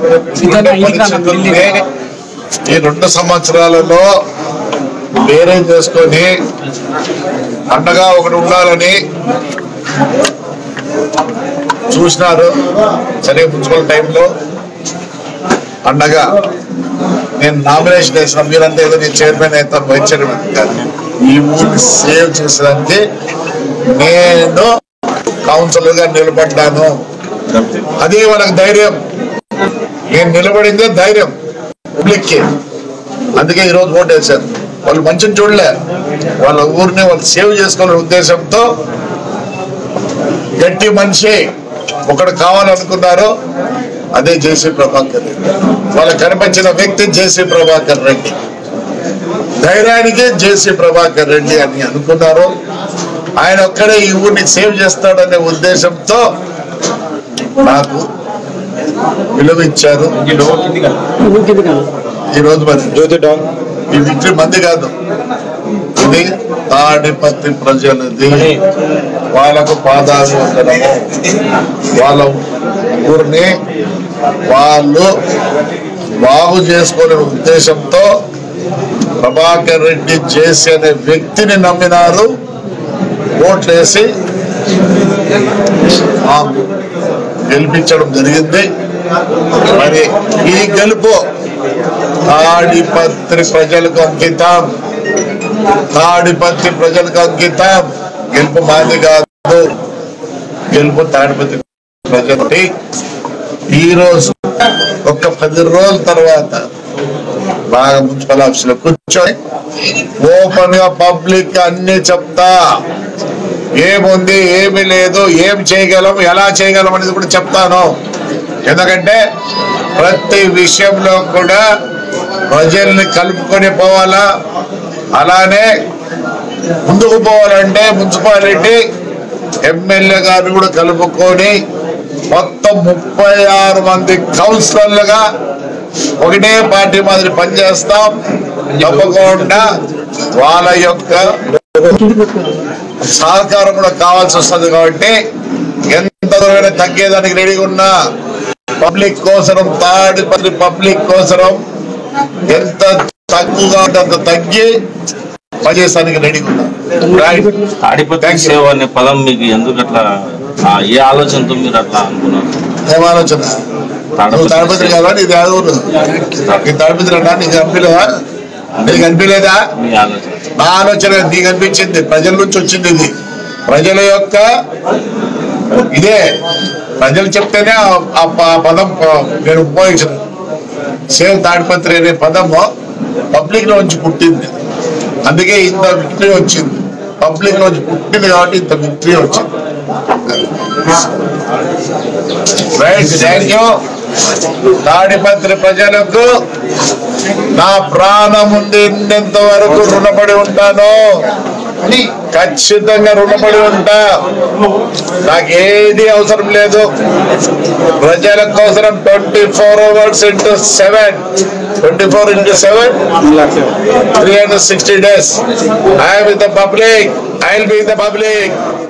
ఉండే పరిస్థితుల్ని ఈ రెండు సంవత్సరాలలో వేరే చేసుకొని అండగా ఒకటి ఉండాలని చూసినారు సరే మున్సిపల్ టైంలో అండగా నేను నామినేషన్ వేసిన మీరంతా ఏదో నేను చైర్మన్ అవుతాను వైస్ చైర్మన్ కాదు ఈ ఊరిని సేవ్ చేసేదానికి నేను కౌన్సిలర్ గా నిలబడ్డాను అదే వాళ్ళకి ధైర్యం నేను నిలబడిందే ధైర్యం పబ్లిక్ కి అందుకే ఈరోజు ఓటు వేశారు వాళ్ళు మంచిని చూడలే వాళ్ళ ఊరిని వాళ్ళు సేవ్ చేసుకోవాలనే ఉద్దేశంతో గట్టి మనిషి ఒకడు కావాలనుకున్నారు అదే జేసీ ప్రభాకర్ రెడ్డి వాళ్ళకి కనిపించిన వ్యక్తి జేసీ ప్రభాకర్ రెడ్డి ధైర్యానికి జేసీ ప్రభాకర్ రెడ్డి అని అనుకున్నారు ఆయన ఒక్కడే ఈ ఊరిని సేవ్ చేస్తాడనే ఉద్దేశంతో నాకు విలువ ఇచ్చారు ఈ రోజు మరి ఈ విక్టరీ మంది కాదు ఇది తాడిపత్రి ప్రజలది వాళ్ళకు పాదాభివందనము వాళ్ళ ఊరిని వాళ్ళు బాగు చేసుకునే ఉద్దేశంతో ప్రభాకర్ రెడ్డి జేసీ అనే వ్యక్తిని నమ్మినారు ఓట్లేసి ఆ గెలిపించడం జరిగింది మరి ఈ గెలుపు తాడిపత్రి ప్రజలకు అంకితం తాడిపత్రి ప్రజలకు అంకితం గెలుపు మాది కాదు గెలుపు తాడిపత్రి ప్రజలకి ఈ రోజు ఒక పది రోజుల తర్వాత బాగా మున్సిపల్ ఆఫీస్ లో కూర్చొని ఓపెన్ గా పబ్లిక్ అన్ని చెప్తా ఏముంది ఏమి లేదు ఏం చేయగలం ఎలా చేయగలం అనేది కూడా చెప్తాను ఎందుకంటే ప్రతి విషయంలో కూడా ప్రజల్ని కలుపుకొని పోవాలా అలానే ముందుకు పోవాలంటే మున్సిపాలిటీ ఎమ్మెల్యే గారిని కూడా కలుపుకొని మొత్తం ముప్పై ఆరు మంది కౌన్సిలర్లుగా ఒకటే పార్టీ మాదిరి పనిచేస్తాం తప్పకుండా వాళ్ళ యొక్క సహకారం కూడా కావాల్సి వస్తుంది కాబట్టి ఎంత దూరమైనా తగ్గేదానికి రెడీగా ఉన్నా పబ్లిక్ కోసరం తాడిపత్రి పబ్లిక్ కోసరం ఎంత తక్కువగా ఉంటే అంత తగ్గి పనిచేస్తానికి రెడీగా ఉన్నా రైట్ తాడిపత్రి Thank you. సేవ అనే పదం మీకు ఎందుకు అట్లా ఆ, ఏ ఆలోచనతో మీరు అట్లా అనుకున్నారు ఏం ఆలోచన నువ్వు తాడిపత్రి కదా నీది ఏ ఊరు నీ తాడిపత్రి అన్నా నీకు అనిపించలేదా నీకు అనిపించలేదా మీ ఆలోచన నా ఆలోచన నీకు అనిపించింది ప్రజల నుంచి వచ్చింది ఇది ప్రజల యొక్క ఇదే ప్రజలు చెప్తేనే ఆ- ఆ ప- ఆ పదం ప- నేను ఉపయోగించిన సేవ్ తాడిపత్రి అనే పదము పబ్లిక్ లో నుంచి పుట్టింది అందుకే ఇంత విక్టరీ వచ్చింది పబ్లిక్ లో నుంచి పుట్టింది కాబట్టి ఇంత విక్టరీ వచ్చింది రైట్ థ్యాంక్ యూ తాడిపత్రి ప్రజలకు నా ప్రాణం ఉండి ఉన్నంత వరకు రుణపడి ఉంటాను ఖచ్చితంగా రుణపడి ఉంటా నాకు ఏది అవసరం లేదు ప్రజల కోసం twenty four hours into seven twenty four into seven three hundred sixty days I with the public I will be the public